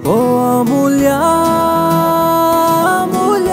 ಓ ಅಮೂಲ್ಯ ಅಮೂಲ್ಯ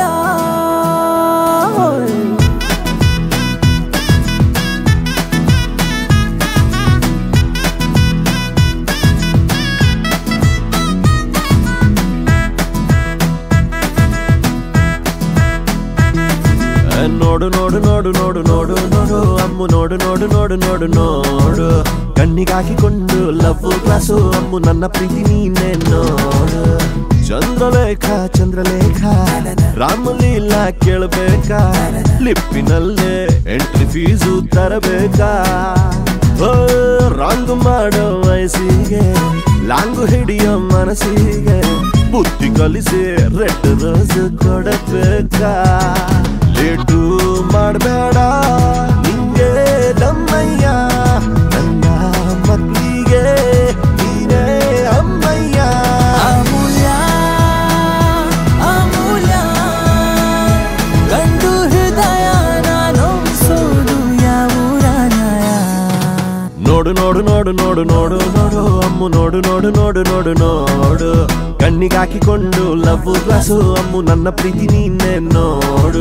ನೋಡು ನೋಡು ನೋಡು ನೋಡು ನೋಡು ನೋಡು ಅಮ್ಮು ನೋಡು ನೋಡು ನೋಡು ನೋಡು ನೋಡು ಕಣ್ಣಿಗಾಕಿಕೊಂಡು ಲವ್ ಕ್ಲಾಸು ಅಮ್ಮು ನನ್ನ ಪ್ರೀತಿ ನೀನೆ ನೋಡು ಚಂದ್ರಲೇಖ ಚಂದ್ರಲೇಖ ರಾಮಲೀಲ ಕೇಳಬೇಕಾ ಲಿಪ್ಪಿನಲ್ಲೇ ಎಂಟ್ರಿ ಫೀಸು ತರಬೇಕಾ ಓ ರಾಂಗು ಮಾಡೋ ವಯಸ್ಸಿಗೆ ಲಾಂಗು ಹಿಡಿಯೋ ಮನಸ್ಸಿಗೆ ಬುದ್ಧಿ ಕಲಿಸಿ ರೆಡ್ ರೋಸ್ ಕೊಡಬೇಕಾ ಲೇಟು ಮಾಡಬೇಡ ನಿಂಗೆ ನಮ್ಮಯ್ಯ ನನ್ನ ಮಕ್ಕಳಿಗೆ ನೀನೇ ಅಮ್ಮಯ್ಯ ಅಮೂಲ್ಯ ಅಮೂಲ್ಯ ಗಂಡು ಹೃದಯ ನಾನು ಸೋದು ಯಾವ ನ್ಯಾಯ ನೋಡು ನೋಡು ನೋಡು ನೋಡು ನೋಡು ನೋಡು ಅಮ್ಮು ನೋಡು ನೋಡು ನೋಡು ನೋಡು ನೋಡು ಕಣ್ಣಿಗಾಕಿಕೊಂಡು ಲವ್ ಗ್ಲಾಸು ಅಮ್ಮು ನನ್ನ ಪ್ರೀತಿ ನೀನೆ ನೋಡು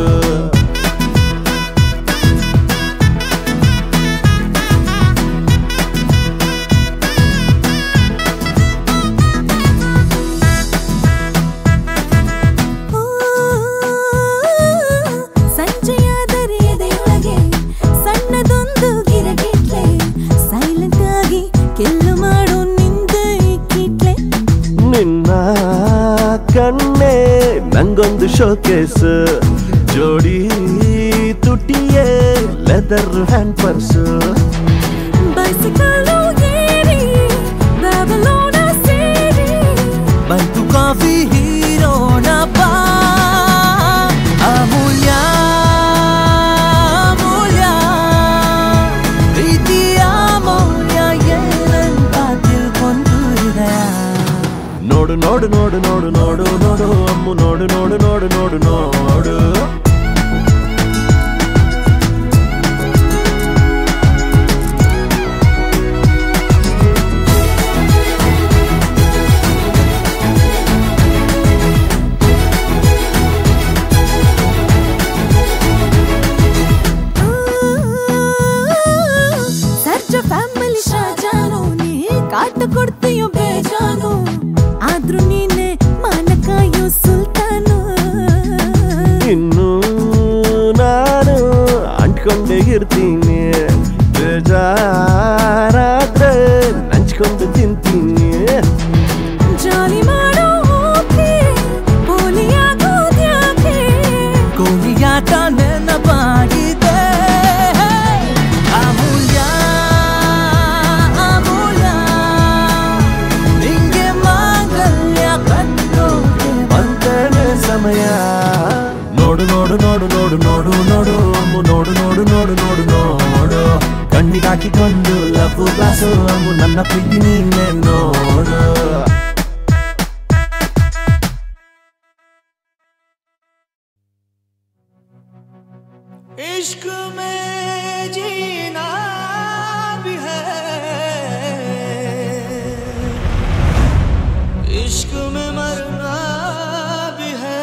ಸಂಜೆಯಾದರೆ ಎದೆಯೊಳಗೆ ಸಣ್ಣದೊಂದು ಗಿರಗಿಟ್ಲೆ ಸೈಲೆಂಟ್ ಆಗಿ ಕೆಲ್ಲು ಮಾಡು ನಿಂದ ಕಿಟ್ಲೆ ನಿನ್ನ ಕಣ್ಣೆ ನಂಗೊಂದು ಶೋಕೇಸ್ ಜೋಡಿ ತುಟಿಯೇ ಲೆದರ್ ಹ್ಯಾಂಡ್ ಪರ್ಸ್ ಬೈಸಿಕಲ್ಲು ಏರಿ ಬ್ಯಾಬಲೋನ ಸೇರಿ ಬಂತು ಕಾಫಿ ಹೀರೋಣ ಬಾ ಅಮೂಲ್ಯ ಅಮೂಲ್ಯ ಪ್ರೀತಿಯ ಮೌಲ್ಯ ಏನಂತ ತಿಳ್ಕೊಂಡು ಹೃದಯ ನೋಡು ನೋಡು ನೋಡು ನೋಡು ನೋಡು ನೋಡು ಅಮ್ಮು ನೋಡು ನೋಡು ನೋಡು ನೋಡು ನೋಡು ಸರ್ಜ ಫ್ಯಾಮಿಲಿ ಶಾಜಾನು ನೀ ಕಾಟ ಕೊಡ್ತೀಯೋ ಬೇಜಾನು ಆದ್ರೂ ನೀನೆ ಮಾನಕಾಯೋ ಸುಲ್ತಾನು ಇನ್ನು ನಾನು ಅಂಟ್ಕೊಂಡೇ ಇರ್ತೀನಿ ಬೇಜಾರಾದ್ರೆ ನಂಚ್ಕೊಂಡು ತಿಂತೀನಿ ಜಾಲಿ ಮಾಡೋ ಓಕೆ ಪೋಲಿಯಾಗೋದ್ಯಾಕೆ ಕೋಲಿಯಾಟ ನೆನಪಾಗಿದೆ ಅಮೂಲ್ಯ ಅಮೂಲ್ಯ ನಿಂಗೆ ಮಾಂಗಲ್ಯ ಕಟ್ಟೋಕೆ ಬಂತೇನೆ ಸಮಯ ನೋಡು ನೋಡು ನೋಡು ನೋಡು ನೋಡು ನೋಡು ಅಮ್ಮು ನೋಡು ನೋಡು ನೋಡು ನೋಡು ನೋಡು ಕಣ್ಣಿಗಾಕಿಕೊಂಡು ಲವ್ ಗ್ಲಾಸು ಅಮ್ಮು ನನ್ನ ಪ್ರೀತಿ ನೀನೆ ನೋಡು इश्क में जीना भी है इश्क में मरना भी है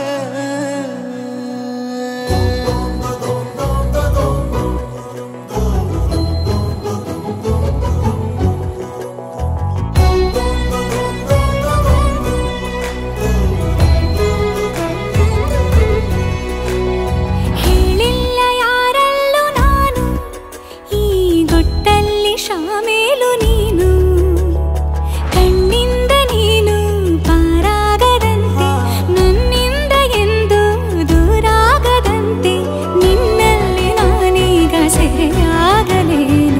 ಹೇಳಿಲ್ಲ ಯಾರಲ್ಲೂ ನಾನು ಈ ಗುಟ್ಟಲ್ಲಿ ಶಾಮೇಲು ನೀನು ಕಣ್ಣಿಂದ ನೀನು ಪಾರಾಗದಂತೆ ನನ್ನಿಂದ ಎಂದು ದೂರಾಗದಂತೆ ನಿನ್ನಲ್ಲಿ ನಾನೀಗ ಸೆರೆಯಾಗಲೇನು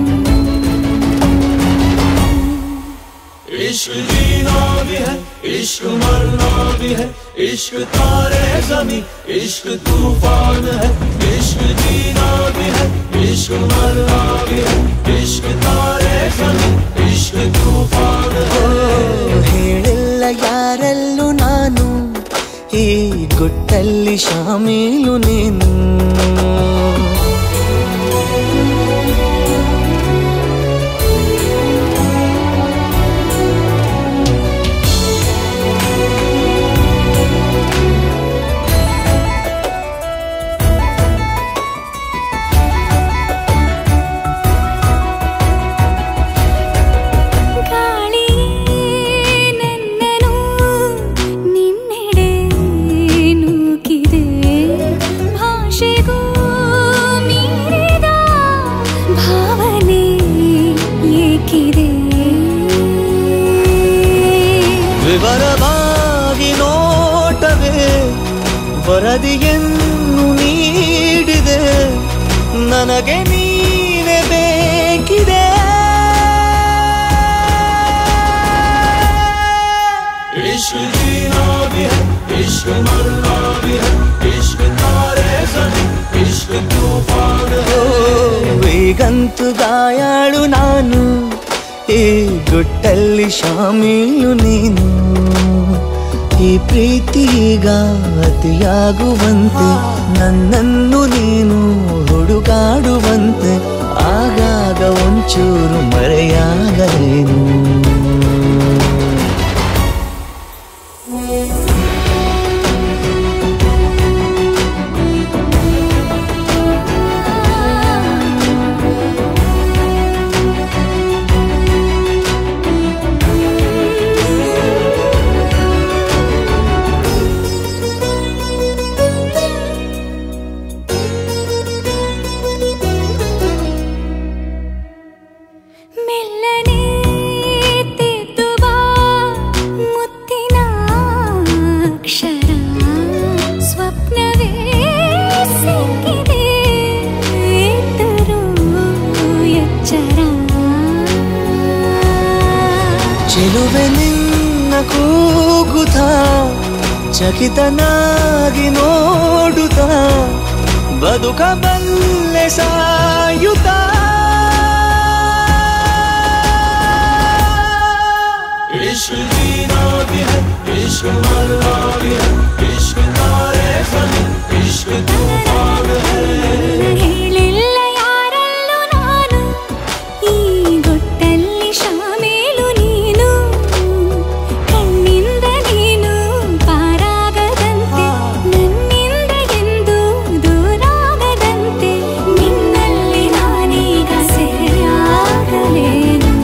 इश्क जीना भी है इश्क मरना भी है इश्क तारे जमी इश्क तूफान है इश्क जीना भी है इश्क मरना भी है इश्क तारे जमी इश्क तूफान है ಹೇಳಿಲ್ಲ ಯಾರಲ್ಲೂ ನಾನು ಈ ಗುಟ್ಟಲ್ಲಿ ಶಾಮೀಲು ನೀನು ಆ ವರದಿಯನ್ನು ನೀಡಿದೆ ನನಗೆ ನೀನೆ ಬೇಕಿದೆ इश्क जीना भी है इश्क मरना भी है इश्क तारे जमीन इश्क तूफान है ಈಗಂತೂ ಗಾಯಾಳು ನಾನು ಈ ಗುಟ್ಟಲ್ಲಿ ಶಾಮೀಲು ನೀನು ಈ ಪ್ರೀತಿಗ ಅತಿಯಾಗುವಂತೆ ನನ್ನನ್ನು ನೀನು ಹುಡುಗಾಡುವಂತೆ ಆಗಾಗ ಒಂಚೂರು ಮರೆಯಾಗಲೇನು ಮೆಲ್ಲನೆ ತಿದ್ದುವ ಮುತ್ತಿನ ಅಕ್ಷರ ಸ್ವಪ್ನವೇ ಸಿಕ್ಕಿದೆ ಎತ್ತರು ಎಚ್ಚರ ಚೆಲುವೆ ನಿನ್ನ ಕೂಗುತ್ತ ಚಕಿತನಾಗಿ ನೋಡುತ್ತ ಬದುಕಬಲ್ಲೆ ಸಾಯುತ್ತ इश्क जीना भी है इश्क मरना भी है इश्क तारे जमीन इश्क तूफान है ಹೇಳಿಲ್ಲ ಯಾರಲ್ಲೂ ನಾನು ಈ ಗೊಟ್ಟಲ್ಲಿ ಶಾಮೇಲು ನೀನು ಕಣ್ಣಿಂದ ನೀನು ಪಾರಾಗದಂತೆ ನನ್ನಿಂದ ಎಂದು ದೂರಾಗದಂತೆ ನಿನ್ನಲ್ಲಿ ನಾನೀಗ ಸೆರೆಯಾಗಲೇನು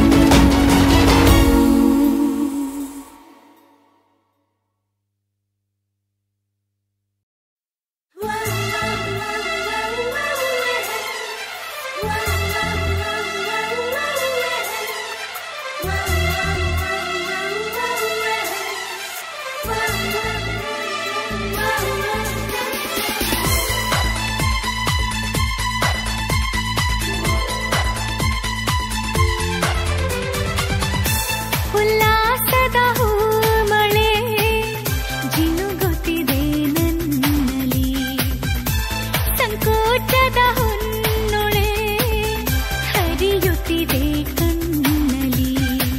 ಉಲ್ಲಾಸದ ಹೂಮಳೆ ಜಿನುಗುತ್ತಿದೆ ನನ್ನಲ್ಲಿ ಸಂಕೋಚದ ಹೊನ್ನೊಳೆ ಹರಿಯುತ್ತಿದೆ ಕಣ್ಣಲ್ಲಿ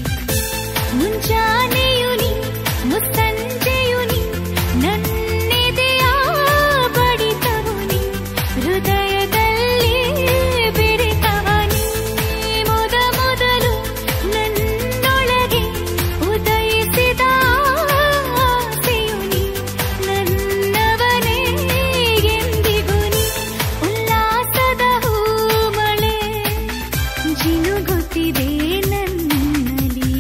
ಮುಂಜಾನೆಯು ನೀ ಮುಸ್ಸಂಜೆಯು ನೀ ನನ್ನೆದೆಯ ಬಡಿತವು ನೀ ಹೃದಯದಲ್ಲಿ ಬೆರೆತವ ನೀ ಮೊದ ಮೊದಲು ನನ್ನೊಳಗೆ ಉದಯಿಸಿದ ಆಸೆಯು ನೀ ನನ್ನವನೇ ಎಂದಿಗೂ ನೀ ಉಲ್ಲಾಸದ ಹೂಮಳೆ ಜಿನುಗುತ್ತಿದೆ ನನ್ನಲ್ಲಿ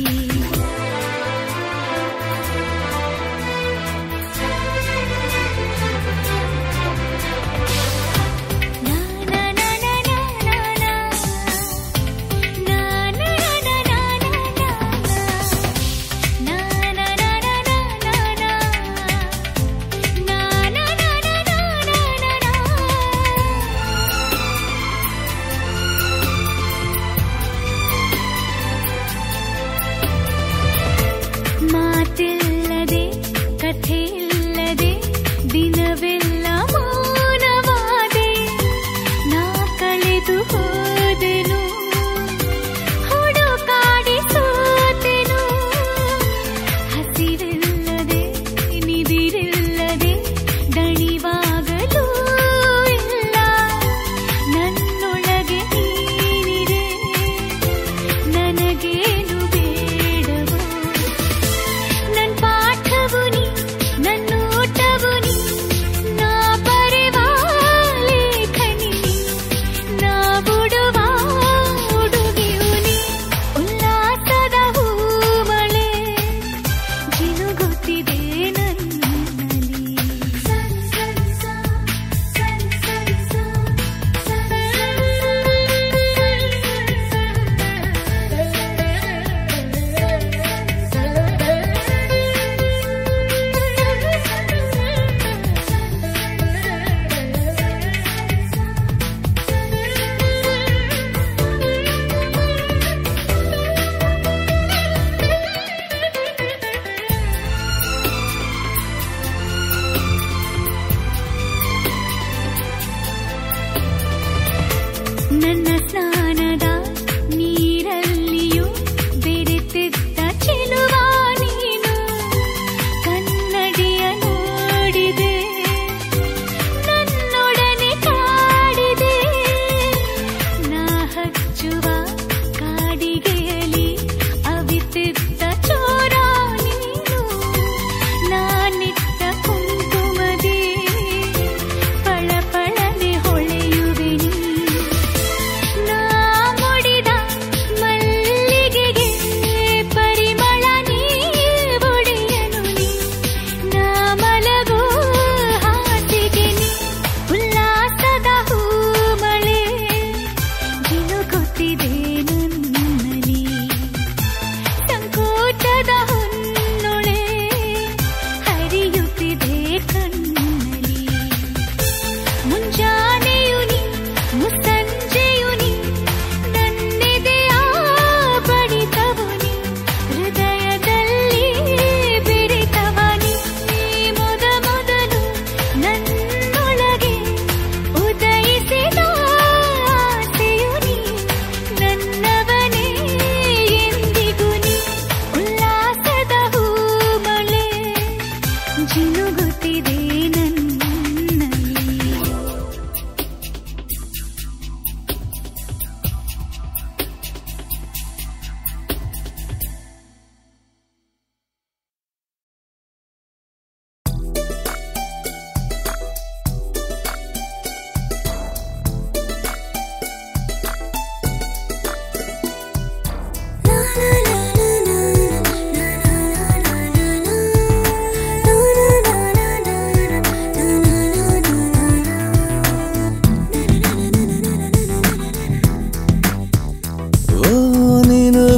ಮಾತಿಲ್ಲದೆ ಕಥೆಯಿಲ್ಲದೆ ದಿನವೆಲ್ಲ ಮೌನವಾದೆ ನಾ ಕಳೆದು ಹೋದೆನು ಹುಡುಕಾಡಿ ಸೋತೆನು ಹಸಿರಿಲ್ಲದೆ ನಿದಿರಿಲ್ಲದೆ ದಣಿವಾಗಲೂ ಇಲ್ಲ ನನ್ನೊಳಗೆ ನೀನಿದೆ ನನಗೇನು ಬೇಡವೋ ನನ್ ಪಾಠವು ನೀ ನನ್ನೋಟವು ನೀ ನಾ ಬರೆವ ಲೇಖನಿ ನೀ, ನಾ ಬಿಡುವ ಉಡುಗೆಯು ನೀ ಉಲ್ಲಾಸದ ಹೂಮಳೆ ಜಿನುಗುತ್ತಿದೆ ನನ್ನಲ್ಲಿ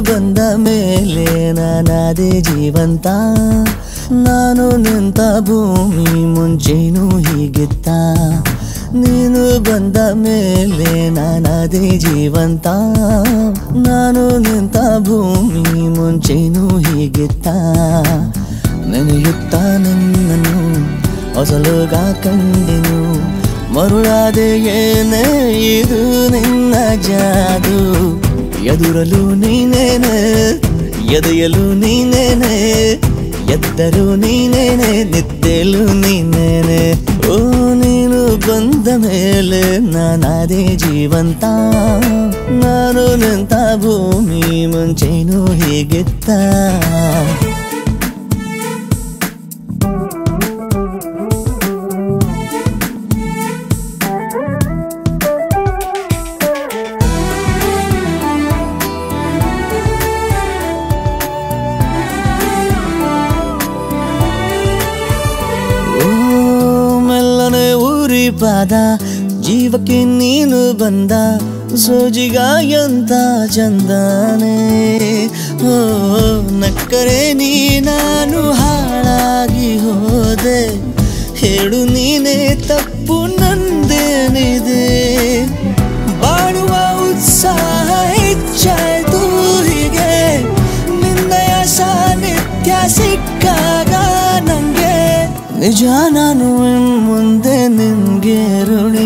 ಬಂದ ಮೇಲೆ ನಾನದೇ ಜೀವಂತ ನಾನು ನಿಂತ ಭೂಮಿ ಮುಂಚೆನೂ ಹೀಗಿತ್ತ ನೀನು ಬಂದ ಮೇಲೆ ನಾನದೇ ಜೀವಂತ ನಾನು ನಿಂತ ಭೂಮಿ ಮುಂಚೆನೂ ಹೀಗಿತ್ತ ನೆನೆಯುತ್ತ ನಿನ್ನನ್ನು ಹೊಸಲುಗ ಕಂಡೆನು ಮರುಳಾದೆ ಏನೇ ಇದು ನಿನ್ನ ಜಾದು ಎದುರಲು ನೀನೇನೆ ಎದೆಯಲು ನೀನೇನೆ ಎದ್ದರು ನೀನೇನೆ ನಿದ್ದೆಲು ನೀನೇನೆ ಓ ನೀನು ಬಂದ ಮೇಲೆ ನಾನದೇ ಜೀವಂತ ನಾನು ನಿಂತ ಭೂಮಿ ಮುಂಚೆನೂ ಹೀಗಿತ್ತ ಓ ಮೆಲ್ಲನೆ ಊರಿ ಪಾದ ಜೀವಕ್ಕೆ ನೀನು ಬಂದ ಸೋಜಿಗ ಎಂತ ಚಂದನೆ ಓ ನಕ್ಕರೆ ನೀ ನಾನು ಹಾಳಾಗಿ ಹೋದೆ ಹೇಳು ನೀನೇ ತಪ್ಪು ನಂದೇನಿದೆ ಬಾಳುವ ಉತ್ಸಾಹ ಹೆಚ್ಚಾಯ್ತು ಹೀಗೆ ನಿನ್ನಯ ಸಾನ್ನಿಧ್ಯ ಸಿಕ್ಕಾಗ ನಂಗೆ ನಿಜ ನಾನು ಇನ್ ಮುಂದೆ ನಿನ್ಗೆ ಋಣಿ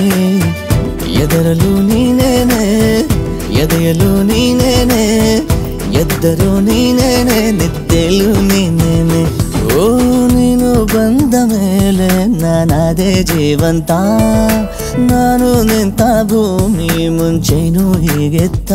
ಎದರಲು ನೀನೇನೆ ಎದೆಯಲು ನೀನೇನೆ ಎದ್ದರು ನೀನೇನೆ ನಿದ್ದೆಲು ನೀನೇನೆ ಓ ನೀನು ಬಂದ ಮೇಲೆ ನಾನದೇ ಜೀವಂತ ನಾನು ನಿಂತ ಭೂಮಿ ಮುಂಚೆನೂ ಹೀಗೆತ್ತ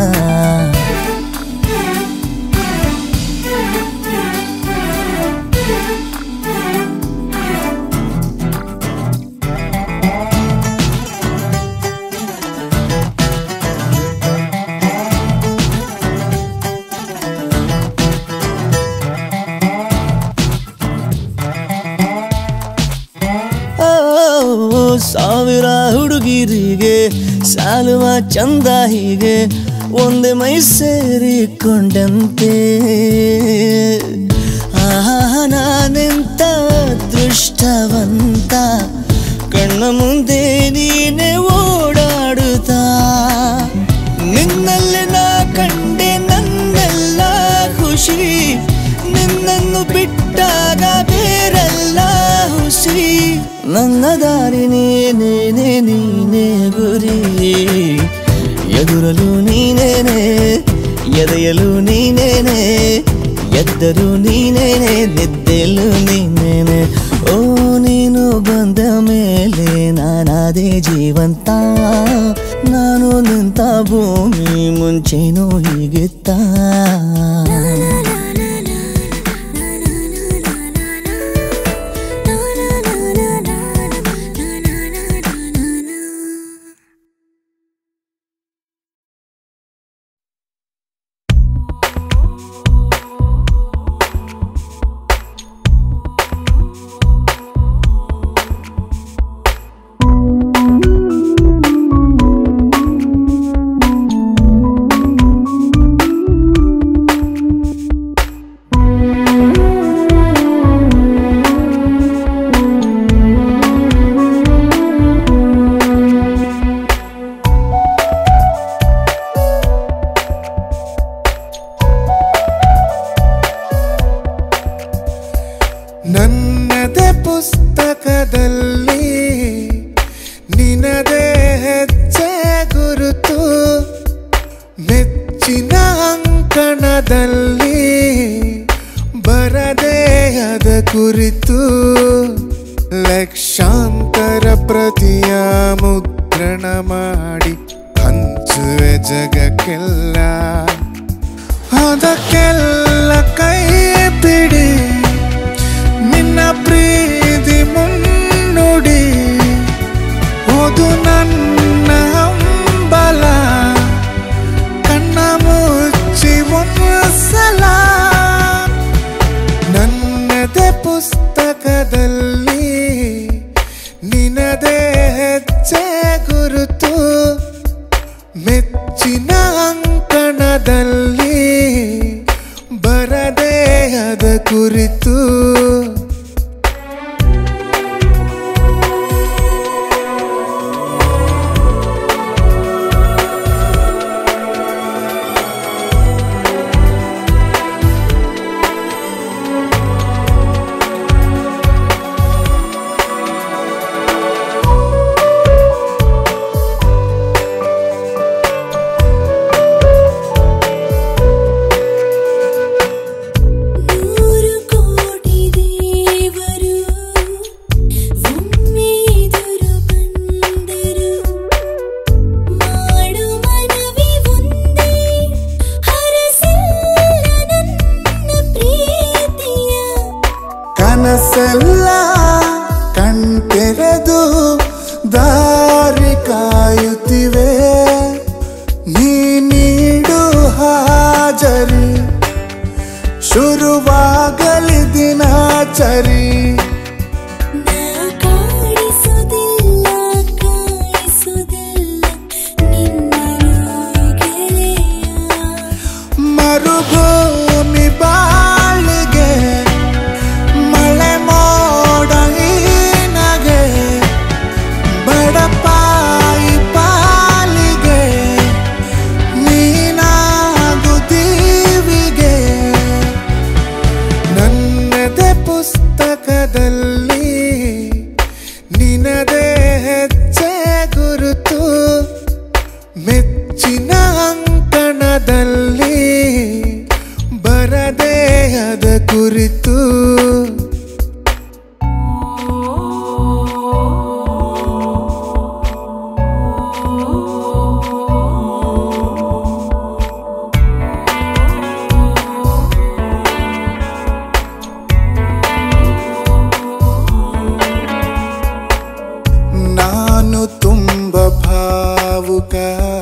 ಓ, ಸಾವಿರ ಹುಡುಗಿರಿಗೆ ಸಾಲುವ ಚಂದ ಹೀಗೆ ಒಂದೇ ಮೈ ಸೇರಿಕೊಂಡಂತೆ ಆಹಾ ನಾನೆಂತ ದೃಷ್ಟವಂತ ಕಣ್ಣ ಮುಂದೆ ನೀನೆ ಓಡಾಡುತ್ತಾ ನಿನ್ನಲ್ಲಿ ನಾ ಕಂಡೆ ನನ್ನೆಲ್ಲ ಖುಷಿ ನಿನ್ನನ್ನು ಬಿಟ್ಟಾಗ ಬೇರೆಲ್ಲ ಹುಸಿ ನನ್ನ ದಾರಿ ನೀನೇ ನೀನೇ ಗುರಿ ಎದುರಲು ನೀನೇನೆ ಎದೆಯಲು ನೀನೇನೆ ಎದ್ದರು ನೀನೇನೆ ನಿದ್ದೆಲು ನೀನೇನೆ ಓ ನೀನು ಬಂದ ಮೇಲೆ ನಾನಾದೇ ಜೀವಂತ ನಾನು ನಿಂತ ಭೂಮಿ ಮುಂಚೆನೂ ಹೀಗಿತ್ತ ನನ್ನದೇ ಪುಸ್ತಕದಲ್ಲಿ ನಿನದೇ ಹೆಜ್ಜೆ ಗುರುತು ಮೆಚ್ಚಿನ ಅಂಕಣದಲ್ಲಿ ಬರದೇ ಅದ ಕುರಿತು ಲಕ್ಷಾಂತರ ಪ್ರತಿಯ ಮುದ್ರಣ ಮಾಡಿ ಹಂಚುವೆ ಜಗಕ್ಕೆಲ್ಲ ಅದಕ್ಕೆಲ್ಲ ಕೈ ಬಿಡಿ ನಿನ್ನ ಪ್ರೀತಿ ಮುನ್ನುಡಿ ಓದು ನನ್ನ ಹಂಬಲ ಕಣ್ಣ ಮುಚ್ಚಿ ಒಂದ್ಸಲ ನನ್ನದೇ ಪುಸ್ತಕದಲ್ಲಿ ನಿನದೇ ಹೆಜ್ಜೆ ಗುರುತು ಮೆಚ್ಚಿನ ಅಂಕಣದಲ್ಲಿ ಕನಸೆಲ್ಲ ಕಣ್ತೆರೆದು ದಾರಿ ಕಾಯುತ್ತಿವೆ ನೀ ನೀಡು ಹಾಜರಿ ಶುರುವಾಗಲಿ ದಿನಾಚರಿ ಕಾಣಿಸುವುದಿಲ್ಲ ಕಾಯಿಸುವುದಿಲ್ಲ ನಿನ್ನನು ಗೆಳೆಯ ಮರುಭೂಮಿ ಬಾಳಿಗೆ ಮಳೆ ಮೋಡ ಹೀನಗೆ ಬಡಪಾಯಿ ಪಾಲಿಗೆ ನೀನಾಗು ದೀವಿಗೆ ನನ್ನದೇ ಪುಸ್ತಕದಲ್ಲಿ ನಿನದೇ ಹೆಜ್ಜೆ ಗುರುತು ಮೆಚ್ಚಿನ ಅಂಕಣದಲ್ಲಿ ಬರದೇಹದ ಕುರಿತು ನಾನು ತುಂಬ ಭಾವುಕ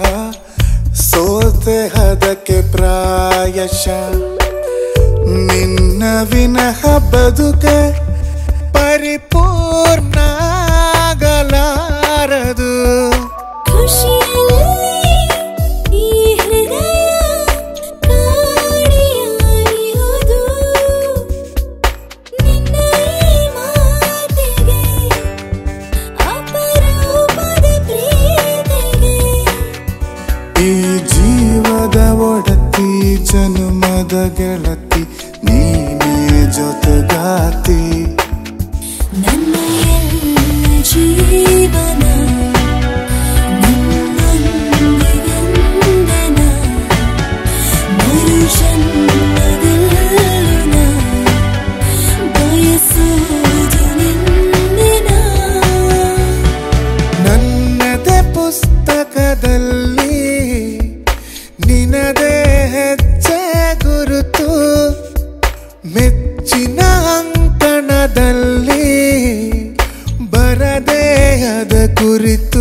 ಸೋತೆ ಹದಕ್ಕೆ ಪ್ರಾಯಶ ನಿನ್ನ ವಿನಃ ಬದುಕೆ ಪರಿಪೂರ್ಣ ಆಗಲಾರದು ಖುಷಿಯಲ್ಲಿ ಈ ಹೃದಯ ಕಾಣಿಯಾಗಿರುವುದು ನಿನ್ನ ಈ ಮಾತಿಗೆ ಅಪರೂಪದ ಪ್ರೀತಿಗೆ ಈ ಜೀವದ ಒಡತಿ ಜನುಮದ ಗೆಳತಿ ನೀನೇ ಜೊತೆಗಾತಿ ನನ್ನ ಎಲ್ಲ ಜೀವನ ನಿನ್ನೊಂದಿಗೆಂದೆನ ಮರುಜನ್ಮದಲ್ಲೂ ನಾ ಬಯಸುವುದು ನಿನ್ನೆನ ನನ್ನದೇ ಪುಸ್ತಕದಲ್ಲಿ ನಿನದೇ ಹೆಜ್ಜೆ ಗುರುತು ಮೆಚ್ಚಿನ ಅಂಕಣದಲ್ಲಿ ಬರದೇಹದ ಕುರಿತು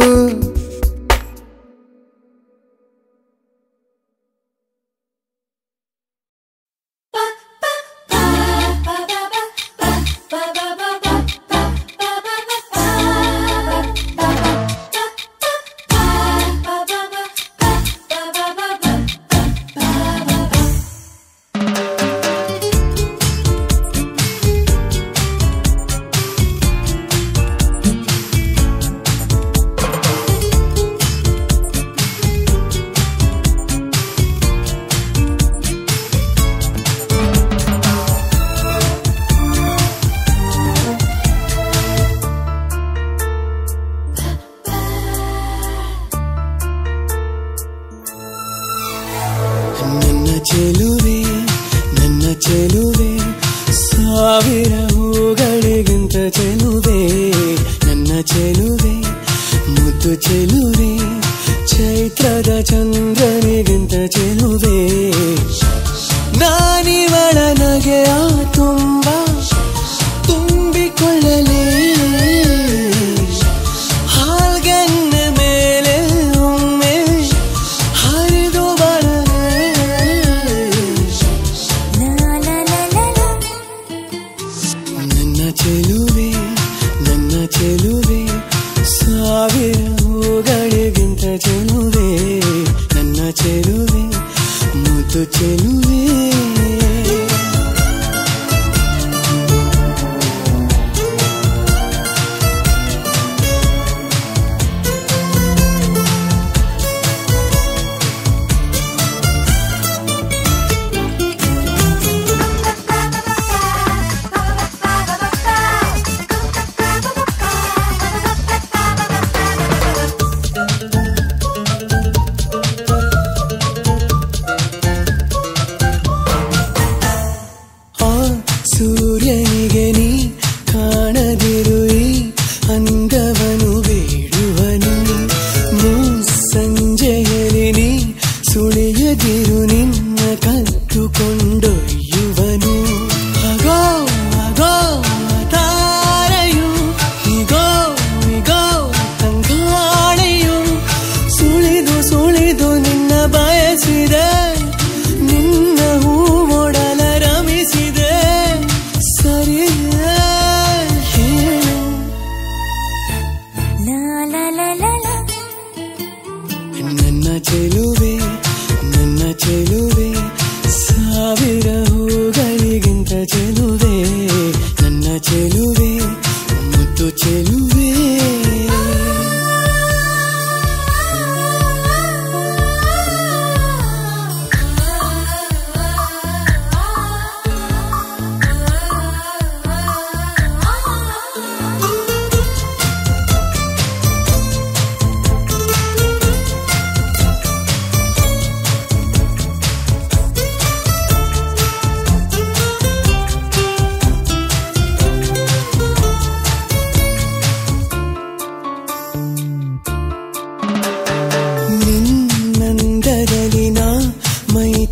ನನ್ನ ಚೆಲುವೆ ನನ್ನ ಚೆಲುವೆ ಸಾವಿರ ಹೂಗಳಿಗಿಂತ ಚೆಲುವೆ ನನ್ನ ಚೆಲುವೆ ಮುದ್ದು ಚೆಲುವೆ ಚೈತ್ರದ ಚಂದ್ರನಿಗಿಂತ ಚೆಲುವೆ ನಾನಿವಳ ನಗೆಯ ತುಂಬ ತುಂಬಿಕೊಳ್ಳಲೇ ಹಾಲ್ಗೆನ್ನೆ ಮೇಲೆ ಒಮ್ಮೆ ಹರಿದು ಬರಲೇ ನನ್ನ ಚೆಲುವೆ ನನ್ನ ಚೆಲುವೆ ಸಾವಿರ ಹೂಗಳಿಗಿಂತ ಚೆಲುವೆ ನನ್ನ ಚೆಲುವೆ ಮುದ್ದು ಚೆಲುವೆ ಆ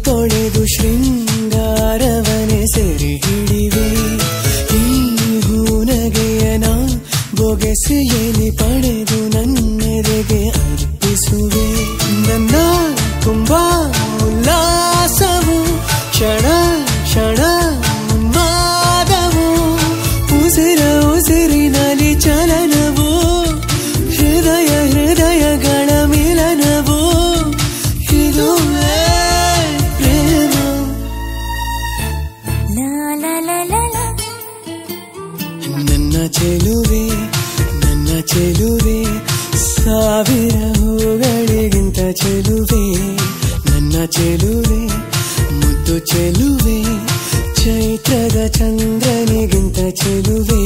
ತೊಳೆದು ಶೃಂಗಾರವನೆ ಸೆರೆ ಹಿಡಿವೆ ಈ ಹೂನಗೆಯನ ಬೊಗೆಸೆಯಲ್ಲಿ ಪಡೆದು ನನ್ನೆದೆಗೆ ಅರ್ಪಿಸುವೆ ನನ್ನ ತುಂಬಾ ಉಲ್ಲಾಸವು ಕ್ಷಣ ಕ್ಷಣ ಉನ್ಮಾದವು ಉಸಿರ ಉಸಿರಿನಲ್ಲಿ ಚಲನವು ಹೃದಯ ಹೃದಯಗಳ ಮಿಲನವು ಇದುವೇ ಪ್ರೇಮ La la la la la ನನ್ನ ಚೆಲುವೆ ನನ್ನ ಚೆಲುವೆ ಸಾವಿರ ಹೂಗಳಿಗಿಂತ ಚೆಲುವೆ ನನ್ನ ಚೆಲುವೆ ಮುದ್ದು ಚೆಲುವೆ ಚೈತ್ರದ ಚಂದ್ರನಿಗಿಂತ ಚೆಲುವೆ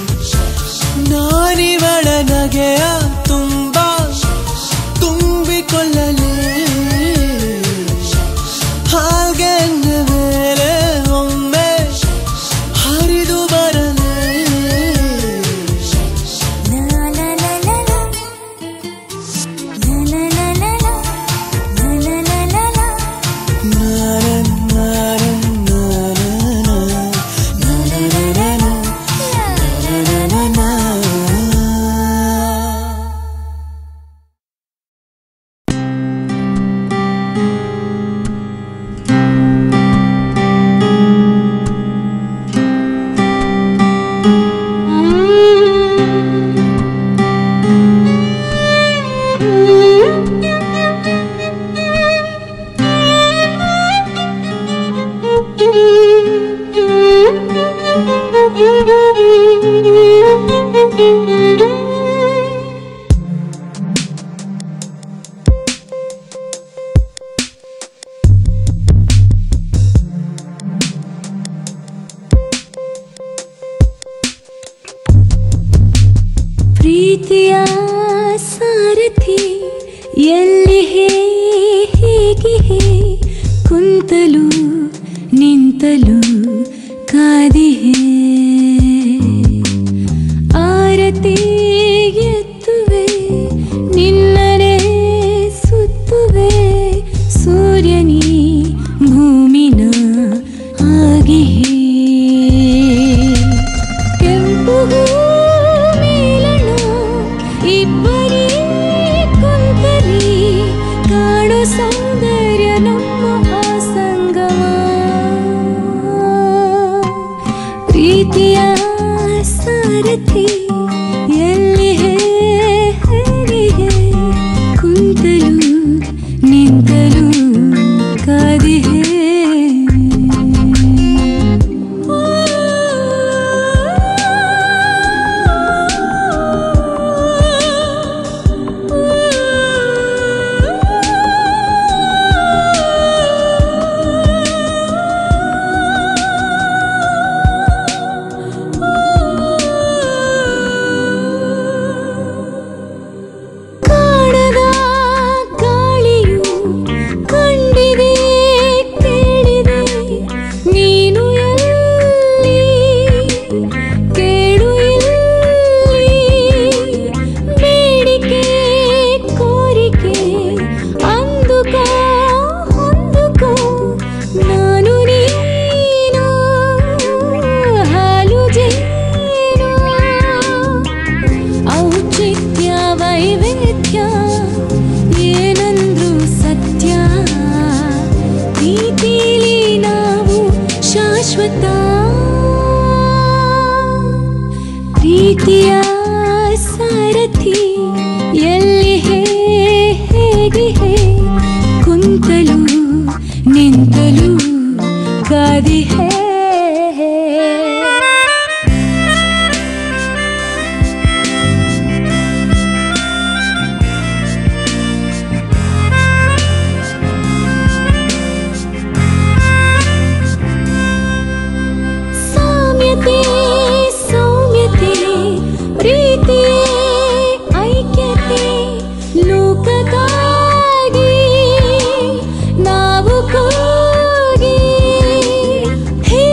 ನಾನಿವಳ ನಗೆಯ ತುಂಬಾ ತುಂಬಿಕೊಳ್ಳಲೇ ಹಾಗೆ ಅಂದ ಮೇಲೆ ಒಮ್ಮೆ ಹರಿದು ಬರಲೇ La la la la la La la la la la La la la la la ನಾನ ನಾನ ನಾನ ನಾನ ನಾನ ಪ್ರೀತಿಯ ಸಾರಥಿ ಎಲ್ಲಿ ಹೇ ಹೇಗೆ ಹೇ ಕುಂತಲು ನಿಂತಲು ಕಾದಿಹೇ ಆರತಿ ಎತ್ತುವೆ ನಿನ್ನನೆ ಸುತ್ತುವೆ ಸೂರ್ಯನಿ ಭೂಮಿನ ಆಗಿಹೇ ಕೆಂಪು ಮೇಲಣ ಇಬ್ಬರೇ ಕುಂತಲಿ ಕಾಣೋ ಸೌಂದರ್ಯ ನಮ್ಮ ಆಸಂಗಮ ಪ್ರೀತಿಯ ಸಾರಥಿ ಎಲ್ಲಿ ಹೇ ಹೇಗೆ ಕುಂತಲು ನಿಂತಲು ಕಾದಿಹೇ ಕಾಣದ ಗಾಳಿಯು ಕಂಡಿದೆ ಕೇಳಿದೆ ನೀನು ಎಲ್ಲಿ ಕೇಳು ಇಲ್ಲಿ ಬೇಡಿಕೆ ಕೋರಿಕೆ ಅಂದುಕೋ ಹೊಂದುಕೋ ನಾನು ನೀನು ಹಾಲು ಜೇನು ಔಚಿತ್ಯ ವೈವಿಧ್ಯ ಏನಂದ್ರು ಸತ್ಯ ಪ್ರೀತಿಲಿ ನಾವು ಶಾಶ್ವತ ಪ್ರೀತಿಯ ಸಾರಥಿ ಎಲ್ಲಿ ಹೇ ಹೇಗೆ ಹೇ ಕುಂತಲು ನಿಂತಲು ಕಾದಿಹೇ ಸಾಮ್ಯತೆ ಸೌಮ್ಯತೆ ಪ್ರೀತಿಯೇ ಐಕ್ಯತೆ ಲೋಕಕ್ಕಾಗಿ ನಾವು ಕೂಗಿ ಹೇ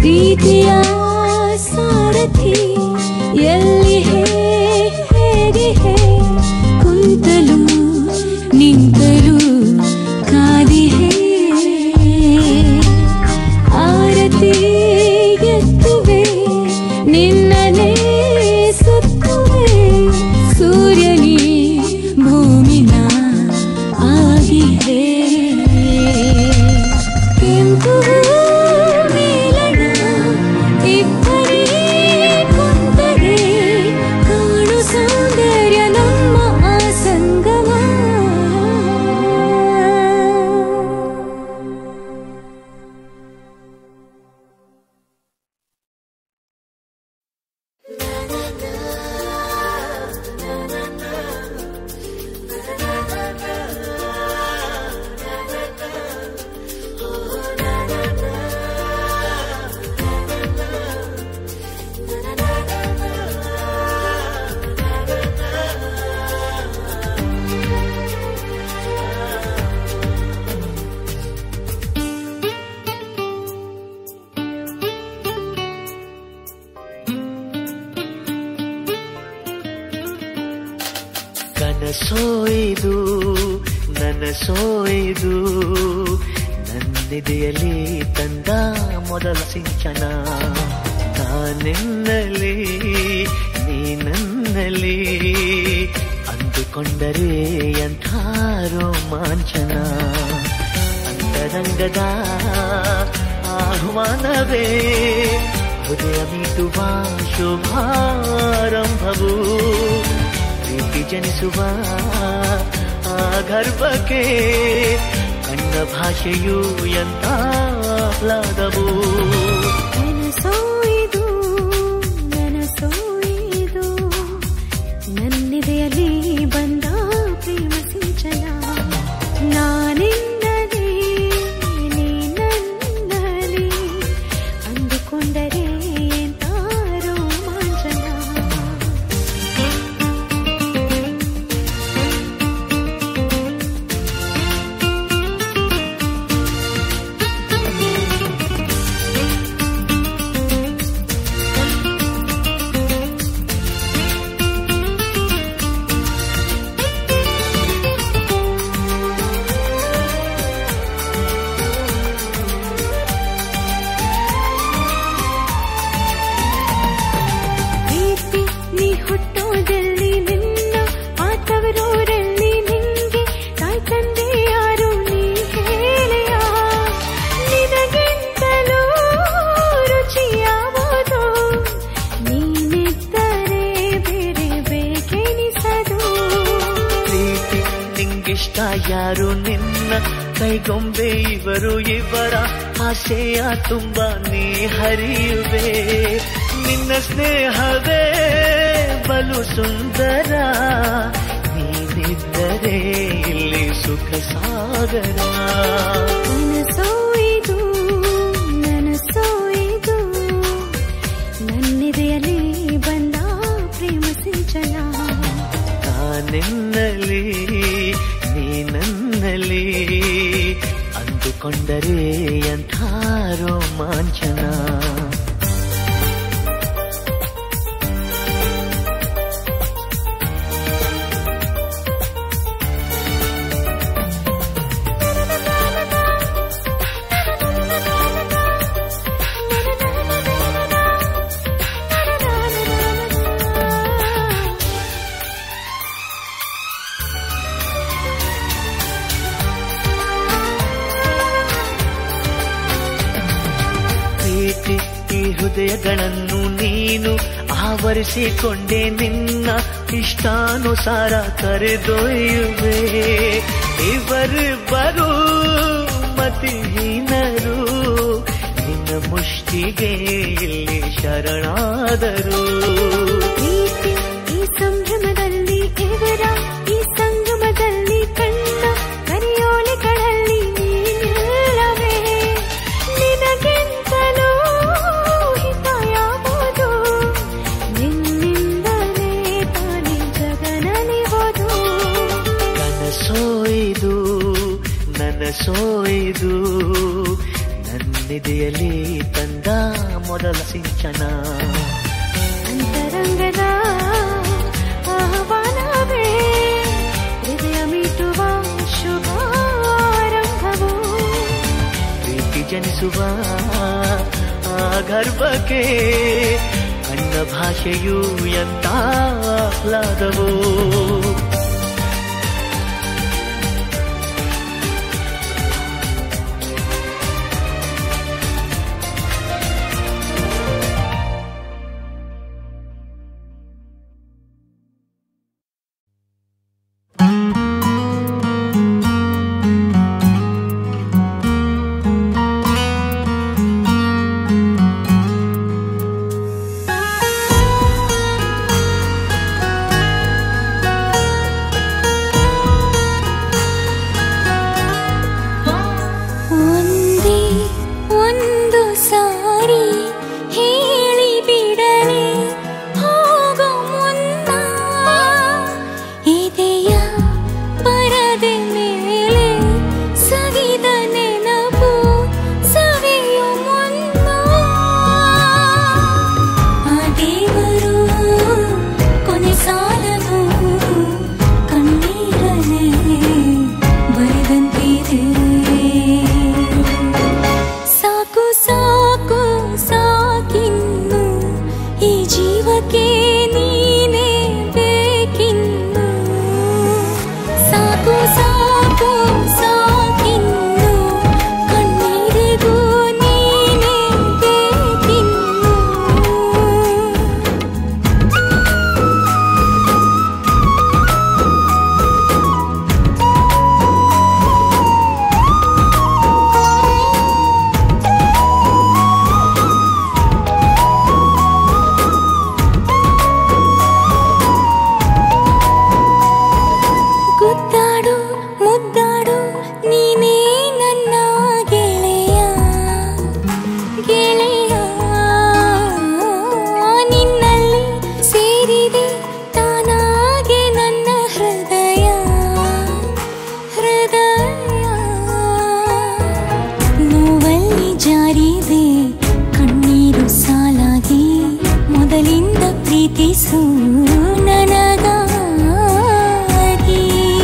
ಪ್ರೀತಿಯ ಸಾರಥಿ ಎಲ್ಲಿ ಹೇ ಹೇಗೆ ಹೇ ಕುಂತಲು ನಿಂತಲು ಕಾದಿಹೇ ಆರತಿ ಎತ್ತುವೆ ನಿನ್ನನೇ ಸುತ್ತುವೆ ಸೂರ್ಯನಿ ಭೂಮಿನ ಆಗಿಹೇ ಕೆಂಪು ಮೇಲಣ ಇಬ್ಬರೇ ಕುಂತರೆ ಕಾಣು ಸೌಂದರ್ಯ ನಮ್ಮ ಆಸಂಗಮ ಕನಸೋಯ್ದು ನನಸೋಯ್ದು ನನ್ನಿದೆಯಲ್ಲಿ ತಂದ ಮೊದಲ ಸಿಂಚನ ನಾನೆನ್ನಲಿ ನೀ ನನ್ನಲ್ಲಿ ಅಂದುಕೊಂಡರೆ ಎಂಥ ರೋಮಾಂಚನ ಅಂತರಂಗದ ಆಹ್ವಾನವೇ ಹೃದಯ ಮೀಟುವ ಶುಭಾರಂಭವು ಪ್ರೀತಿ ಜನಿಸುವ ಆ ಗರ್ಭಕ್ಕೆ ಕಣ್ಣ ಭಾಷೆಯು ಎಂತ ಆಹ್ಲಾದವು ನನಸೋಯ್ದು ನನಸೋಯ್ದು ನನ್ನಿದೆಯಲ್ಲಿ ಬಂದ ಪ್ರೇಮ ಸಿಂಚನ ನಾನಿನ್ನಲಿ ನೀ ನನ್ನಲ್ಲಿ ಅಂದುಕೊಂಡರೆ ಎಂತ ರೋಮಾಂಚನ ಪ್ರೀತಿ ನೀ ಹುಟ್ಟೋದಲ್ಲಿ ನಿನ್ನ ಆತವರೂರಲ್ಲಿ ನಿಂಗೆ ತಾಯಿ ತಂದೆ ಯಾರು ನೀ ಹೇಳೆಯ ನಿನಗಿಂತಲೂ ರುಚಿಯಾವುದು ನೀನಿದ್ದರೆ ಬೇರೆ ಬೇಕೆನಿಸದು ಪ್ರೀತಿ ನಿಂಗಿಷ್ಟ ಯಾರು ನಿನ್ನ ಕೈಗೊಂಬೆ ಇವರು ಇವರ ಆಸೆಯ ತುಂಬ ನೀ ಹರಿಯುವೆ ನಿನ್ನ ಸ್ನೇಹವೇ ಬಲು ಸುಂದರ ನೀನಿದ್ದರೆ ಇಲ್ಲಿ ಸುಖ ಸಾಗರ ನನಸೋಯ್ದು ನನಸೋಯ್ದು ನನ್ನಿದೆಯಲ್ಲಿ ಬಂದ ಪ್ರೇಮ ಸಿಂಚನ ನಾನೆನ್ನಲಿ ನೀ ನನ್ನಲ್ಲಿ ಅಂದುಕೊಂಡರೆ ಎಂಥ ರೋಮಾಂಚನ ಪ್ರೀತಿ ಈ ಹೃದಯಗಳನ್ನು ನೀನು ಆವರಿಸಿಕೊಂಡೆ ನಿನ್ನ ಇಷ್ಟಾನುಸಾರ ಕರೆದೊಯ್ಯುವೆ ಇವರಿಬ್ಬರು ಮತಿಹೀನರು ನಿನ್ನ ಮುಷ್ಟಿಗೆ ಇಲ್ಲಿ ಶರಣಾದರು ಪ್ರೀತಿ ಈ ಸಂಭ್ರಮದಲ್ಲಿ ಇವರ ಈ ಸಂಗಮದಲ್ಲಿ ಕಣ್ಣ ಕರಿಯೋಲೆಗಳಲ್ಲಿ ನೀನಿಲ್ಲವೇ ನಿನಗಿಂತಲೂ ಹಿತ ಯಾವುದು ನಿನ್ನಿಂದಲೇ ತಾನೇ ಜಗನಲಿವುದು ಕನಸೋಯ್ದು ನನಸೋಯ್ದು ನನ್ನಿದೆಯಲ್ಲಿ ತಂದ ಕುಶಲ ಸಿಂಚನ ಅಂತರಂಗದ ಆಹ್ವಾನವೇ ಹೃದಯ ಮೀಟುವ ಶುಭಾರಂಭವು ಪ್ರೀತಿ ಜನಿಸುವ ಆ ಗರ್ಭಕ್ಕೆ ಅನ್ನ ಭಾಷೆಯು ಎಂತ ಆಹ್ಲಾದವೋ ಒಂದೇ ಒಂದು ಸಾರಿ ಹೇಳಿ ಬಿಡಲೆ ಹೋಗೋ ಮುನ್ನ ಇದೆಯ ಪರದೆ ಮೇಲೆ ಸವಿದ ನೆನಪು ಸವಿಯು ಮುನ್ನ ಆ ದೇವರು ಕೊನೆ ಸಾಲನು ಕಣ್ಣೀರನೆ ಬರೆದಂತಿದೆ ಸಾಕು ಸಾಕು ಸಾಕಿನ್ನು ಈ ಜೀವಕ್ಕೆ ನೀನೇ ಬೇಕಿನ್ನು ಸಾಕು ಸಾಕು ಸಾಕಿನ್ನು ಕಣ್ಣೀರಿಗೂ ನೀನೇ ಬೇಕಿನ್ನು ಗುದ್ದಾಡು ಮುದ್ದಾಡು ನೀನೇ ನನ್ನ ಗೆಳೆಯ ಗೆಳೆಯ ನಿನ್ನಲ್ಲಿ ಸೇರಿದೆ ತಾನಾಗೆ ನನ್ನ ಹೃದಯ ಹೃದಯ ನೋವಲ್ಲಿ ಜಾರಿದೆ ಕಣ್ಣೀರು ಸಾಲಾಗಿ ಮೊದಲಿಂದ ಪ್ರೀತಿಸು ನನಗಾಗಿ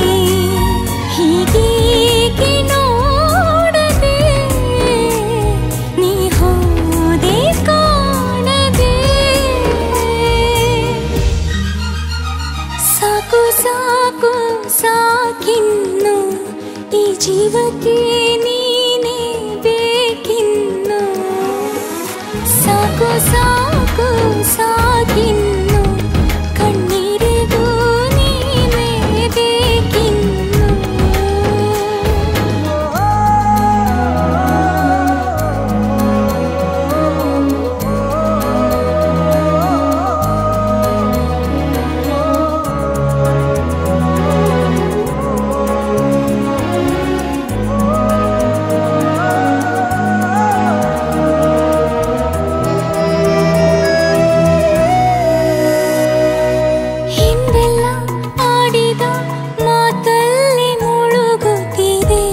ಹೀಗೇಕೆ ನೋಡದೆ ನೀ ಹೋದೆ ಕಾಣದೆ ಸಾಕು ಸಾಕು ಸಾಕಿನ್ನು ಈ ಜೀವಕ್ಕೆ ನೀನೇ ಬೇಕಿನ್ನು ಸಾಕು ಸಾಕು ಸಾಕಿನ್ನು ಕಣ್ಣೀರಿಗೂ ನೀನೇ ಬೇಕಿನ್ನು ಹಿಂದೆಲ್ಲ ಆಡಿದ ಮಾತಲ್ಲಿ ಮುಳುಗುತ್ತಿದೆ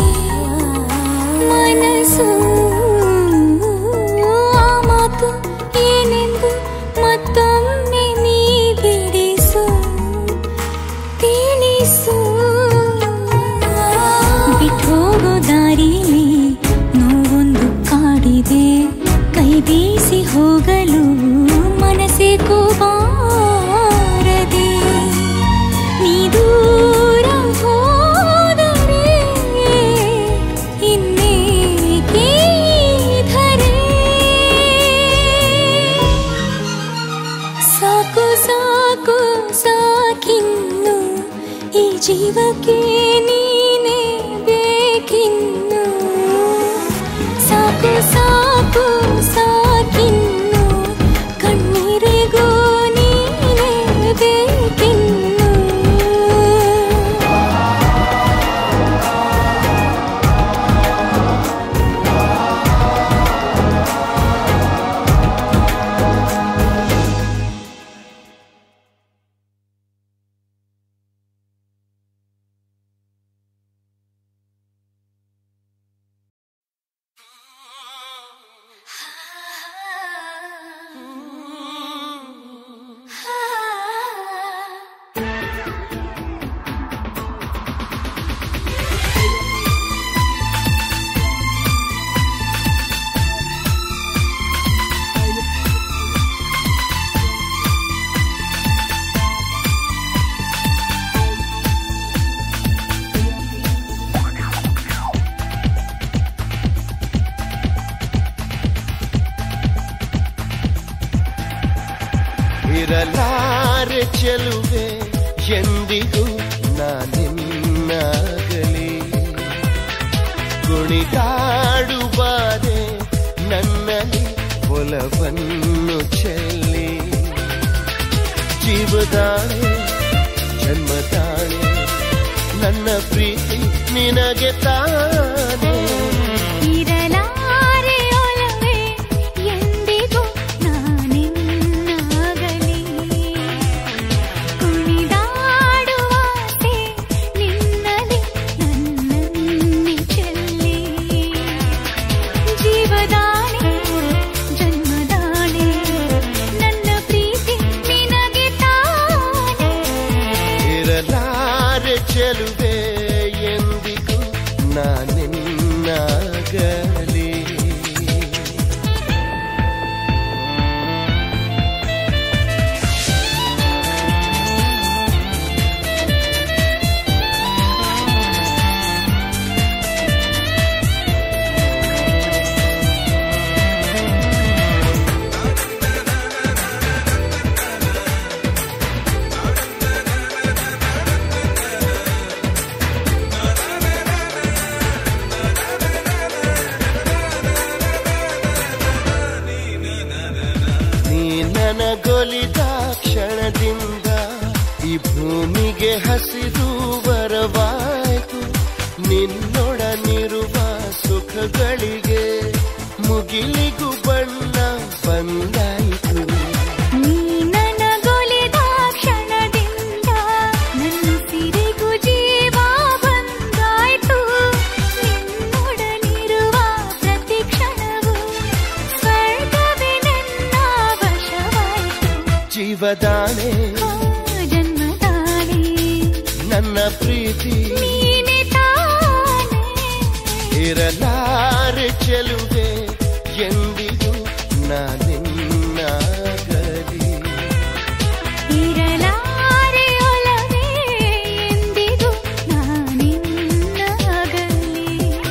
ಮನಸ್ಸು ಆ ಮಾತು ಏನೆಂದು ಮತ್ತೊಮ್ಮೆ ನೀ ಬಿಡಿಸು ತಿಳಿಸು ಬಿಟ್ಟೋಗೋ ದಾರಿಲಿ ನೋವೊಂದು ಕಾಡಿದೆ ಕೈ ಬೀಸಿ ಹೋಗಲು ಮನಸ್ಸೇ ಬಾರದೆ ನೀ ದೂರ ಹೋದರೆ ಇನ್ನೇಕೆ ಈ ಧರೆ ಸಾಕು ಸಾಕು ಸಾಕಿನ್ನು ಈ ಜೀವಕ್ಕೆ ನೀನೇ ಬೇಕಿನ್ನು ಸಾಕು ಸಾಕು ಸಾಕಿನ್ನು ಕಣ್ಣೀರಿಗೂ ನೀನೇ ಬೇಕಿನ್ನು ಇರಲಾರೆ ಚೆಲುವೆ ಎಂದಿಗೂ ನಾನಿನ್ನಾಗಲಿ ಕುಣಿದಾಡುವಾರೆ ನನ್ನಲ್ಲಿ ಒಲವನ್ನು ಚೆಲ್ಲಿ ಜೀವದಾಣೆ ಜನ್ಮದಾಣೆ ನನ್ನ ಪ್ರೀತಿ ನಿನಗೆ ತಾನೇ ಇರಲಾರೆ ಒಲವೇ ಎಂದಿಗೂ ನಾನಿನ್ನಾಗಲಿ ಕುಣಿದಾಡುವಾಸೆ ನಿನ್ನಲಿ ನನ್ನನ್ನೇ ಚೆಲ್ಲಿ ಜೀವದಾಣೆ ಜನ್ಮದಾಣೆ ನನ್ನ ಪ್ರೀತಿ ನಿನಗೆ ತಾನೇ ಇರಲಾರೆ ಚೆಲುವೆ ಎಂದಿಗೂ ನಾನಿನ್ನಾಗಲಿ ನೀ ನನಗೊಲಿದ ಕ್ಷಣದಿಂದ ಈ ಭೂಮಿಗೆ ಹಸಿರು ಬರವಾಯ್ತು ನಿನ್ನೊಡನಿರುವ ಸುಖಗಳಿಗೆ ಮುಗಿಲಿಗೂ ಬಣ್ಣ ಬಂದಾಯಿತು ನೀ ನನಗೊಲಿದ ಕ್ಷಣದಿಂದ ನನ್ನ ಸಿರಿಗೂ ಜೀವ ಬಂದಾಯ್ತು ನಿನ್ನೊಡನಿರುವ ಪ್ರತಿ ಕ್ಷಣವು ಸ್ವರ್ಗವೇ ನನ್ನ ವಶವಾಯ್ತು ಜೀವದಾಣೆ ಆ ಜನ್ಮದಾಣೆ ನನ್ನ ಪ್ರೀತಿ ನೀನೆ ತಾನೇ ಇರಲಾರೆ ಚೆಲುವೆ ಎಂದಿಗೂ ನಾನಿನ್ನಾಗಲಿ ಇರಲಾರೆ ಒಲವೇ ಎಂದಿಗೂ ನಾನಿನ್ನಾಗಲಿ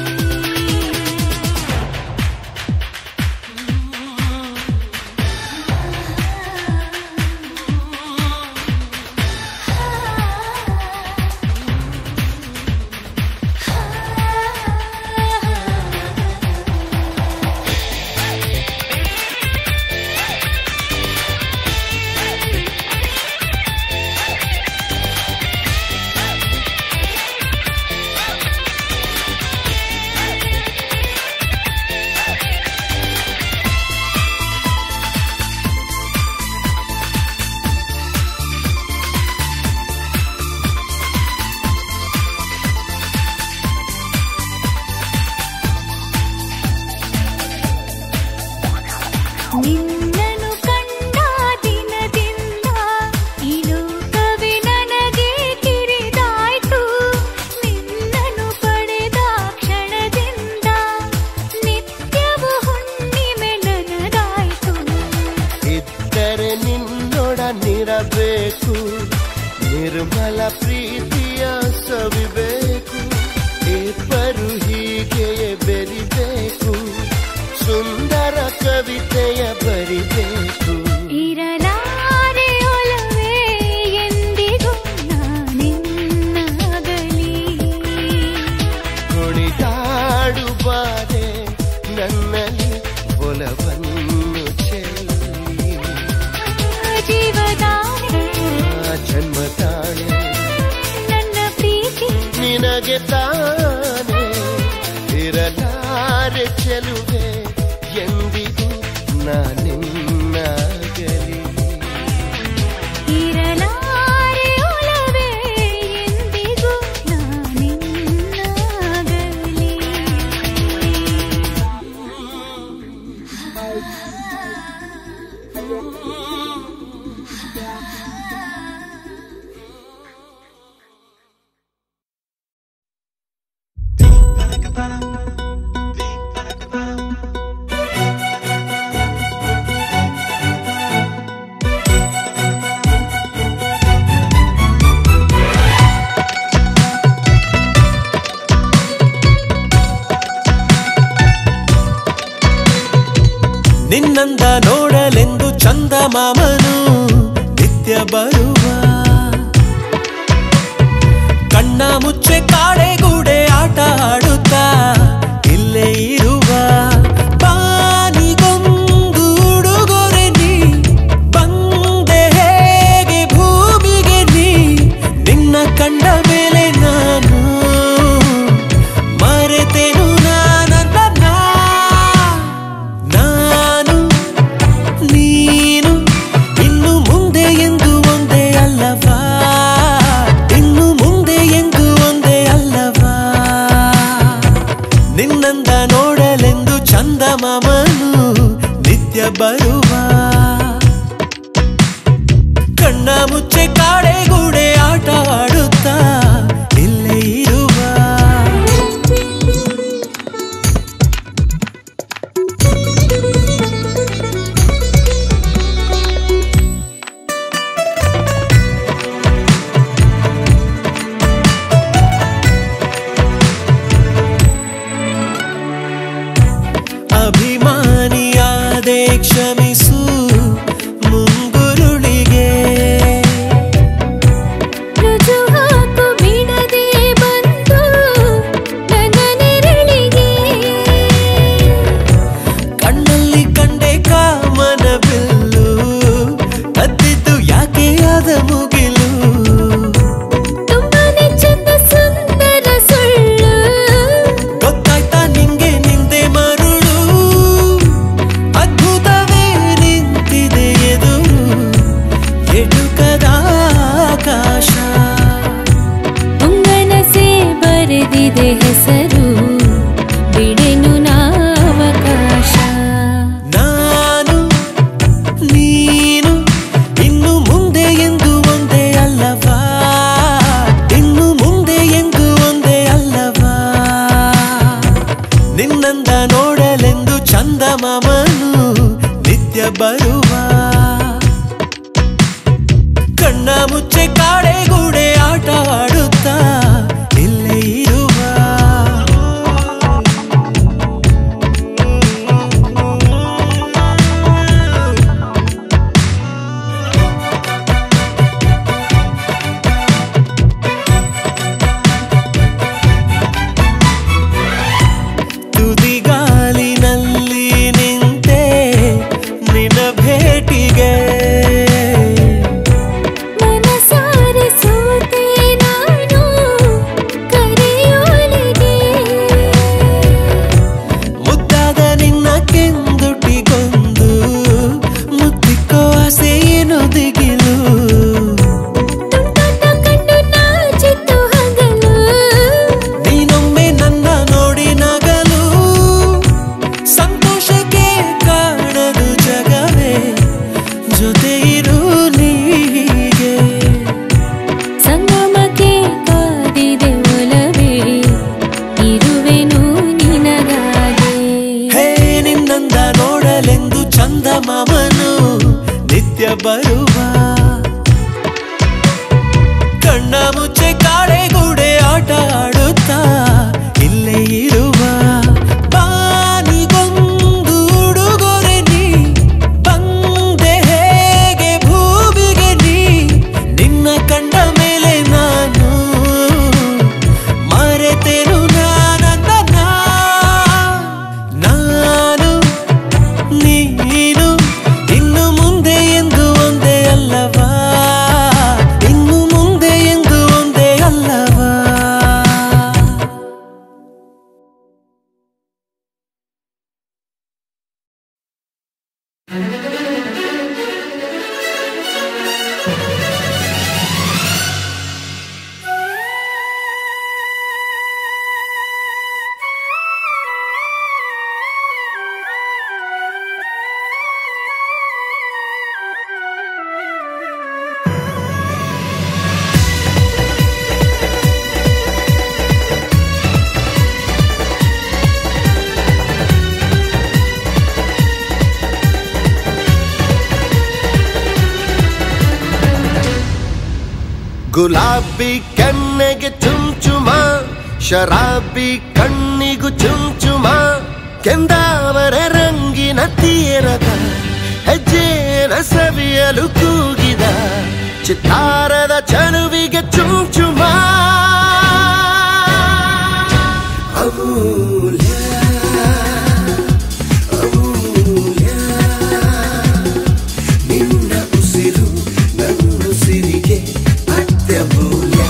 ನಿನ್ನನು ಕಂಡ ದಿನದಿಂದ ಈ ಲೋಕವೇ ನನಗೆ ಕಿರಿದಾಯ್ತು ನಿನ್ನನು ಪಡೆದ ಕ್ಷಣದಿಂದ ನಿತ್ಯವೂ ಹುಣ್ಣಿಮೆ ನನಗಾಯ್ತು ಇದ್ದರೆ ನಿನ್ನೊಡನಿರಬೇಕು ನಿರ್ಮಲ ಪ್ರೀತಿಯ ಸವಿಬೇಕು ಇಬ್ಬರು ಹೀಗೆಯೇ ಬೆರಿಬೇಕು ಸುಂದರ ಕವಿತೆಯ ಬರಿಬೇಕು ಇರಲಾರೆ ಒಲವೇ ಎಂದಿಗೂ ನಾನಿನ್ನಾಗಲಿ ಕುಣಿದಾಡುವಾರೆ ನನ್ನಲ್ಲಿ ಒಲವನ್ನು ಚೆಲ್ಲಿ ಜೀವದಾಣೆ ಆ ಜನ್ಮದಾಣೆ ನನ್ನ ಪ್ರೀತಿ ನಿನಗೆ ತಾನೇ ಇರಲಾರೆ ಚೆಲುವೆ ಎಂದಿಗೂ ನಾನಿನ್ನಾಗಲಿ ಇರಲಾರೆ ಒಲವೇ ಎಂದಿಗೂ ನಾನಿನ್ನಾಗಲಿ ನಿನ್ನಂದ ನೋಡಲೆಂದು ಚಂದ ಮಾಮನು ಕಣ್ಣ ಮುಚ್ಚೆ ಕಾಡೆಗೂಡೆ ಆಟ ಆಡುತ್ತಾ ಇಲ್ಲೇ ಇರುವ ಅಭಿಮಾನಿಯಾದೆ ಕ್ಷಮಿಸು ಮುಂಗುರುಳಿಗೆ ರುಜು ಹಾಕು ಬಿಡದೆ ಬಂದು ನನ್ನ ನೆರಳಿಗೆ ಕಣ್ಣಲ್ಲಿ ಕಂಡೆ ಕಾಮನ ಬಿಲ್ಲು ಕದ್ದಿದ್ದು ಯಾಕೆ ಆದ ಮುಗಿಲು ತುಂಬಾನೇ ಚಂದ ಸುಂದರ ಸುಳ್ಳು ಗೊತ್ತಾಯ್ತಾ ನಿಂಗೆ ನಿಂದೆ ಮರುಳು ಅದ್ಭುತವೇ ನಿಂತಿದೆ ಎದುರು ಎಡುಕದ ಆಕಾಶ ಮುಂಗನಸೆ ಬರೆದಿದೆ ಹೆಸರು ಬಿಡೆನು ನಾವಕಾಶ ನಾನು ನೀನು ಇನ್ನು ಮುಂದೆ ಎಂದು ಒಂದೇ ಅಲ್ಲವಾ ಇನ್ನು ಮುಂದೆ ಎಂದು ಒಂದೇ ಅಲ್ಲವಾ ನಿನ್ನಂದ ನೋಡಲೆಂದು ಚಂದ ಮಾಮನು ನಿತ್ಯ ಬರುವ ಕಣ್ಣ ಮುಚ್ಚೆ ಕಾಡೆಗೂಡೆ ಆಟ ಆಡುತ್ತಾ ಇಲ್ಲೇ ಇರುವ ತುದಿಗಾಲಿನಲ್ಲಿ ನಿಂತೆ ನಿನ್ನ ಭೇಟಿಗೆ ಮನಸಾರೆ ಸೋತೆ ನಾನು ಕರೆಯೋಲಿಗೆ ಮುದ್ದಾದ ನಿನ್ನ ಕೆಂದುಟಿಗೊಂದು ಮುತ್ತಿಕ್ಕೋ ಆಸೆ ಏನು ದಿಗಿಲು ತುಂಟಾಟ ಕಂಡು ನಾಚಿತ್ತು ಹಗಲು ನೀನೊಮ್ಮೆ ನನ್ನ ನೋಡಿ ನಗಲು ಸಂತೋಷಕ್ಕೆ ಕಾಣದು ಜಗವೇ ಜೊತೆ ಇರು ನೀಗೆ ಸಂಗಮಕ್ಕೆ ಕಾದಿದೆ ಒಲವೇ ಇರುವೆನು ನಿನಗಾಗೆ ಹೇ ನಿನ್ನಂದ ನೋಡಲೆಂದು ಚಂದ ಮಾಮನು ನಿತ್ಯ ಬರುವ ಕಣ್ಣ ಮುಚ್ಚೆ ಕಾಡೆಗೂಡೆ ಆಟ ಆಡುತ್ತಾ ಇಲ್ಲೇ ಇರುವ ಬಾನಿಗೊಂದು ಉಡುಗೊರೆ ನೀ ಬಂದೆ ಹೇಗೆ ಭೂಮಿಗೆ ನೀ ನಿನ್ನ ಕಂಡ ಮೇಲೆ ನಾನು ಮರೆತೆನು ನಾನಂದ ನಾನು ನೀನು ಇನ್ನು ಮುಂದೆ ಎಂದು ಒಂದೇ ಅಲ್ಲವಾ ಇನ್ನು ಮುಂದೆ ಎಂದು ಒಂದೇ ಅಲ್ಲವಾ ಗುಲಾಬಿ ಕೆನ್ನೆಗೆ ಚುಂಚುಮ ಶರಾಬಿ ಕಣ್ಣಿಗೂ ಚುಂಚುಮ ಕೆಂದಾವರ ರಂಗಿನ ತೀರದ ಹೆಜ್ಜೆನ ಸವಿಯಲು ಕೂಗಿದ ಚಿತ್ತಾರದ ಚನುವಿಗೆ ಚುಂಚುಮ ಅಮೂಲ್ಯ ಅಮೂಲ್ಯ ನಿನ್ನ ಉಸಿರು ನನ್ನುಸಿರಿಗೆ ಅತ್ಯಮೂಲ್ಯ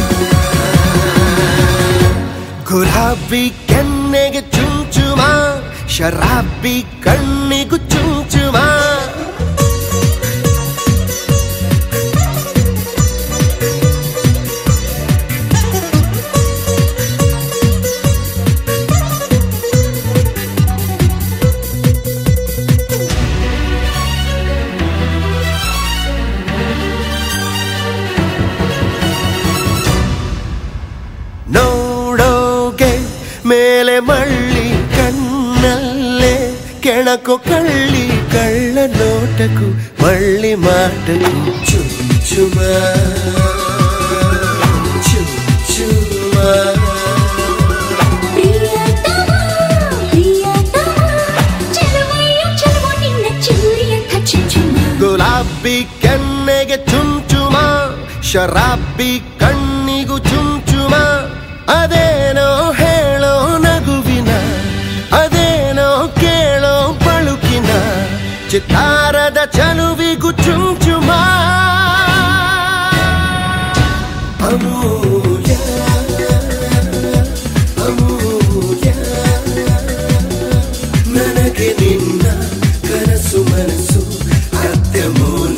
ಗುಲಾಬಿ ಕೆನ್ನೆಗೆ ಚುಂಚುಮ ಶರಾಬಿ ಕಣ್ಣಿಗೂ ಚುಂಚುಮ ಮಳೆ ಮಳ್ಳಿ ಕಣ್ಣಲ್ಲೇ ಕೆಣಕೋ ಕಳ್ಳಿ ಕಳ್ಳ ನೋಟಕು ಮಳ್ಳಿ ಮಾಟಕು ಚುಮ್ ಚುಮ ಚುಮ್ ಚುಮ ಪ್ರಿಯತಮ ಪ್ರಿಯತಮ ಚೆಲುವಯ್ಯ ಚೆಲುವ ನಿನ್ನ ಚಿಗುರಿಯಂಥ ಚುಂಚುಮ ಗುಲಾಬಿ ಕೆನ್ನೆಗೆ ಚುಂಚುಮ ಶರಾಬಿ ಕಣ್ಣಿಗೂ ಚುಂಚುಮ ಅದೇನೋ ಹೇಳೋ ನಗುವಿನ ಅದೇನೋ ಕೇಳೋ ಬಳುಕಿನ ಚಿತ್ತಾರದ ಚಲುವಿಗೂ ಚುಂಚುಮ ಅಮೂಲ್ಯ ಅಮೂಲ್ಯ ನನಗೆ ನಿನ್ನ ಕನಸು ಮನಸ್ಸು ಅತ್ಯಮೂಲ್ಯ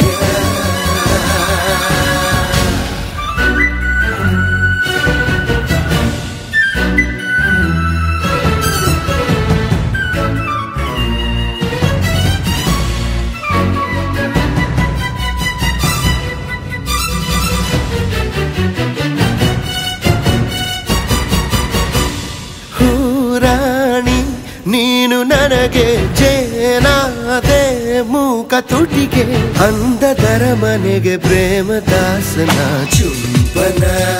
ಹೂರಾಣಿ ನೀನು ನನಗೆ ಜೇನಾದೆ ಮೂಕ ತುಟಿಗೆ ಅಂದದರ ಮನೆಗೆ ಪ್ರೇಮ ದಾಸನ ಚುಂಬನ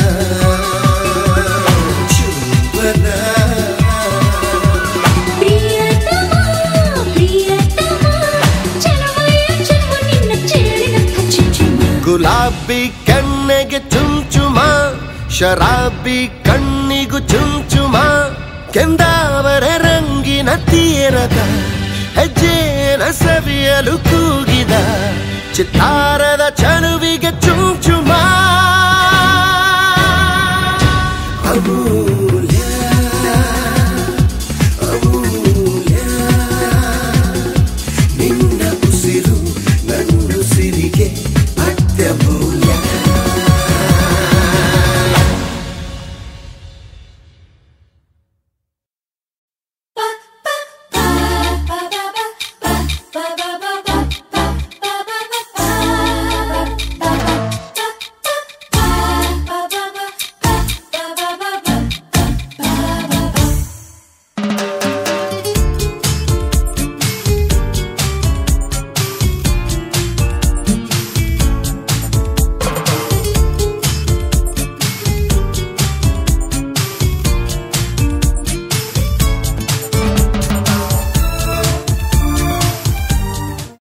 ಚುಂಬನ ಪ್ರಿಯತಮ ಪ್ರಿಯತಮ ಚೆಲುವಯ್ಯ ಚೆಲುವ ನಿನ್ನ ಚಿಗುರಿಯಂಥ ಚುಂಚುಮ ಗುಲಾಬಿ ಕಣ್ಣಿಗೆ ಚುಂಚುಮ ಶರಾಬಿ ಕಣ್ಣಿಗೂ ಚುಂಚುಮ ಕೆಂದಾವರ ರಂಗಿನ ತೀರದ ಹೆಜ್ಜೆನ ಸವಿಯಲು ಕೂಗಿದ ಚಿತ್ತಾರ